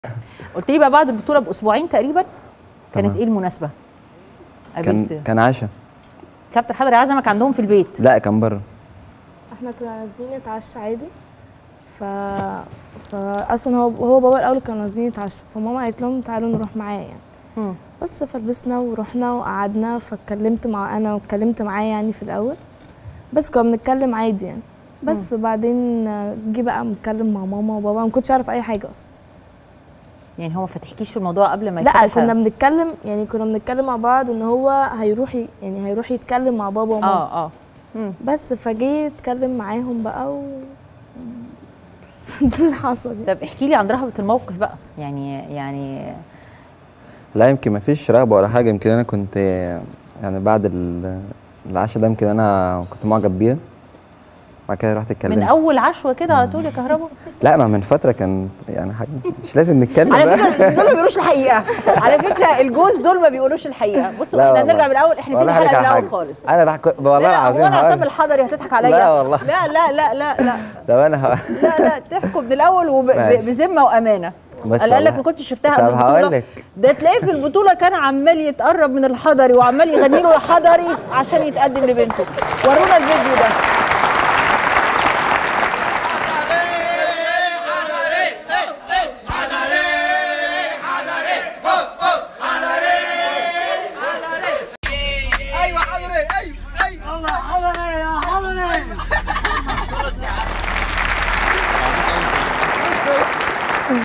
قلت لي بقى بعد البطوله باسبوعين تقريبا كانت تمام. ايه المناسبه؟ كان قابلت كان عشا كابتن حضري عزمك عندهم في البيت لا كان بره احنا كنا نازلين نتعشى عادي ف فاصلا هو هو بابا الاول كانوا نازلين يتعشوا فماما قالت لهم تعالوا نروح معاه يعني مم. بس فلبسنا ورحنا وقعدنا فاتكلمت مع انا واتكلمت معاه يعني في الاول بس كنا بنتكلم عادي يعني بس بعدين جه بقى متكلم مع ماما وبابا ما كنتش اعرف اي حاجه اصلا يعني هو ما فتحكيش في الموضوع قبل ما لا يفتح- كنا بنتكلم يعني كنا بنتكلم مع بعض ان هو هيروح ي- يعني هيروح يتكلم مع بابا وماما اه اه مم. بس فجه يتكلم معاهم بقى و بس ده اللي حصل يعني. طب احكي لي عن رهبه الموقف بقى يعني يعني لا يمكن ما فيش رغبه ولا حاجه يمكن انا كنت يعني بعد ال- العشاء ده يمكن انا كنت معجب بيها بعد كده رحت اتكلمت من اول عشوه كده على طول يا كهربا لا ما من فتره كان يعني حاجه مش لازم نتكلم على بقى. فكره دول ما بيقولوش الحقيقه على فكره الجوز دول ما بيقولوش الحقيقه بصوا لا احنا والله. هنرجع من الاول احنا ولا نبتدي هحكي الحلقه على من الاول حاجة. خالص انا بحكي والله لا العظيم هو انا عصام هقول- الحضري هتضحك عليا لا والله. لا لا لا لا لا طب انا ه- لا لا تحكم من الاول ماشي. وبذمه وامانه بس قال قال لك والله. ما كنتش شفتها طب قبل هقول البطوله لك. ده تلاقيه في البطوله كان عمال يتقرب من الحضري وعمال يغني له يا حضري عشان يتقدم لبنته ورونا الفيديو ده